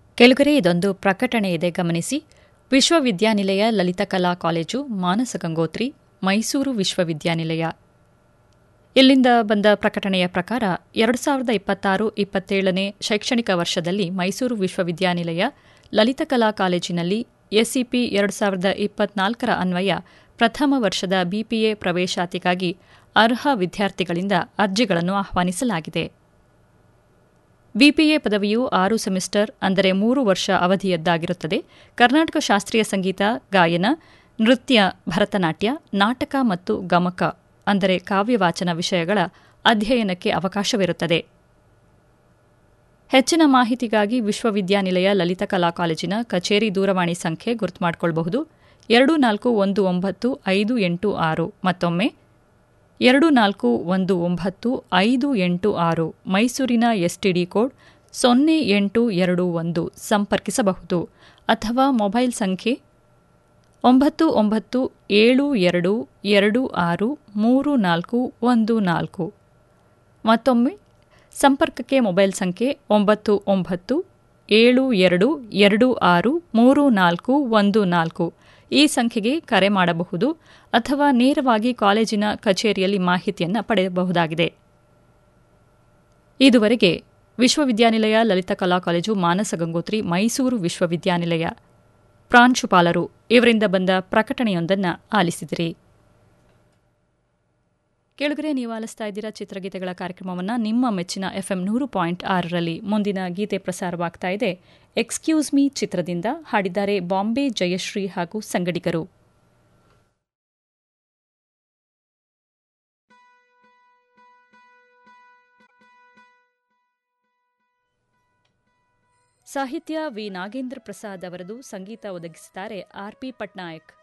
ಕೆಳಗರೆ ಇದೊಂದು ಪ್ರಕಟಣೆ ಇದೆ ಗಮನಿಸಿ ವಿಶ್ವವಿದ್ಯಾನಿಲಯ ಲಲಿತಕಲಾ ಕಾಲೇಜು ಮಾನಸ ಗಂಗೋತ್ರಿ ಮೈಸೂರು ವಿಶ್ವವಿದ್ಯಾನಿಲಯ ಇಲ್ಲಿಂದ ಬಂದ ಪ್ರಕಟಣೆಯ ಪ್ರಕಾರ ಎರಡು ಸಾವಿರದ ಇಪ್ಪತ್ತಾರು ಇಪ್ಪತ್ತೇಳನೇ ಶೈಕ್ಷಣಿಕ ವರ್ಷದಲ್ಲಿ ಮೈಸೂರು ವಿಶ್ವವಿದ್ಯಾನಿಲಯ ಲಲಿತಕಲಾ ಕಾಲೇಜಿನಲ್ಲಿ ಎಸ್ಸಿಪಿ ಎರಡು ಸಾವಿರದ ಇಪ್ಪತ್ನಾಲ್ಕರ ಅನ್ವಯ ಪ್ರಥಮ ವರ್ಷದ ಬಿಪಿಎ ಪ್ರವೇಶಾತಿಗಾಗಿ ಅರ್ಹ ವಿದ್ಯಾರ್ಥಿಗಳಿಂದ ಅರ್ಜಿಗಳನ್ನು ಆಹ್ವಾನಿಸಲಾಗಿದೆ ಬಿಪಿಎ ಪದವಿಯು ಆರು ಸೆಮಿಸ್ಟರ್ ಅಂದರೆ ಮೂರು ವರ್ಷ ಅವಧಿಯದ್ದಾಗಿರುತ್ತದೆ ಕರ್ನಾಟಕ ಶಾಸ್ತ್ರೀಯ ಸಂಗೀತ ಗಾಯನ ನೃತ್ಯ ಭರತನಾಟ್ಯ ನಾಟಕ ಮತ್ತು ಗಮಕ ಅಂದರೆ ಕಾವ್ಯವಾಚನ ವಿಷಯಗಳ ಅಧ್ಯಯನಕ್ಕೆ ಅವಕಾಶವಿರುತ್ತದೆ ಹೆಚ್ಚಿನ ಮಾಹಿತಿಗಾಗಿ ವಿಶ್ವವಿದ್ಯಾನಿಲಯ ಲಲಿತಕಲಾ ಕಾಲೇಜಿನ ಕಚೇರಿ ದೂರವಾಣಿ ಸಂಖ್ಯೆ ಗುರುತು ಮಾಡಿಕೊಳ್ಳಬಹುದು ಎರಡು ನಾಲ್ಕು ಒಂದು ಒಂಬತ್ತು ಐದು ಎಂಟು ಆರು ಮತ್ತೊಮ್ಮೆ ಎರಡು ನಾಲ್ಕು ಒಂದು ಒಂಬತ್ತು ಐದು ಎಂಟು ಆರು ಮೈಸೂರಿನ ಎಸ್ಟಿಡಿ ಕೋಡ್ ಸೊನ್ನೆ ಎಂಟು ಎರಡು ಒಂದು ಸಂಪರ್ಕಿಸಬಹುದು ಅಥವಾ ಮೊಬೈಲ್ ಸಂಖ್ಯೆ ಒಂಬತ್ತು ಒಂಬತ್ತು ಏಳು ಎರಡು ಎರಡು ಆರು ಮೂರು ನಾಲ್ಕು ಒಂದು ನಾಲ್ಕು ಮತ್ತೊಮ್ಮೆ ಸಂಪರ್ಕಕ್ಕೆ ಮೊಬೈಲ್ ಸಂಖ್ಯೆ ಒಂಬತ್ತು ಒಂಬತ್ತು ಏಳು ಎರಡು ಎರಡು ಆರು ಮೂರು ನಾಲ್ಕು ಒಂದು ನಾಲ್ಕು ಈ ಸಂಖ್ಯೆಗೆ ಕರೆ ಮಾಡಬಹುದು ಅಥವಾ ನೇರವಾಗಿ ಕಾಲೇಜಿನ ಕಚೇರಿಯಲ್ಲಿ ಮಾಹಿತಿಯನ್ನು ಪಡೆಯಬಹುದಾಗಿದೆ ಇದುವರೆಗೆ ವಿಶ್ವವಿದ್ಯಾನಿಲಯ ಲಲಿತ ಕಲಾ ಕಾಲೇಜು ಮಾನಸ ಗಂಗೋತ್ರಿ ಮೈಸೂರು ವಿಶ್ವವಿದ್ಯಾನಿಲಯ ಪ್ರಾಂಶುಪಾಲರು ಇವರಿಂದ ಬಂದ ಪ್ರಕಟಣೆಯೊಂದನ್ನು ಆಲಿಸಿದಿರಿ ಕೆಳಗರೆ ನೀವು ಆಲಿಸ್ತಾ ಇದ್ದೀರಾ ಚಿತ್ರಗೀತೆಗಳ ಕಾರ್ಯಕ್ರಮವನ್ನು ನಿಮ್ಮ ಮೆಚ್ಚಿನ ಎಫ್ಎಂ ನೂರು ಪಾಯಿಂಟ್ ಆರರಲ್ಲಿ ಮುಂದಿನ ಗೀತೆ ಪ್ರಸಾರವಾಗ್ತಾ ಇದೆ ಎಕ್ಸ್ಕ್ಯೂಸ್ ಮೀ ಚಿತ್ರದಿಂದ ಹಾಡಿದ್ದಾರೆ ಬಾಂಬೆ ಜಯಶ್ರೀ ಹಾಗೂ ಸಂಗಡಿಗರು ಸಾಹಿತ್ಯ ವಿ ನಾಗೇಂದ್ರ ಪ್ರಸಾದ್ ಅವರದು ಸಂಗೀತ ಒದಗಿಸಿದ್ದಾರೆ ಆರ್ ಪಿ ಪಟ್ನಾಯಕ್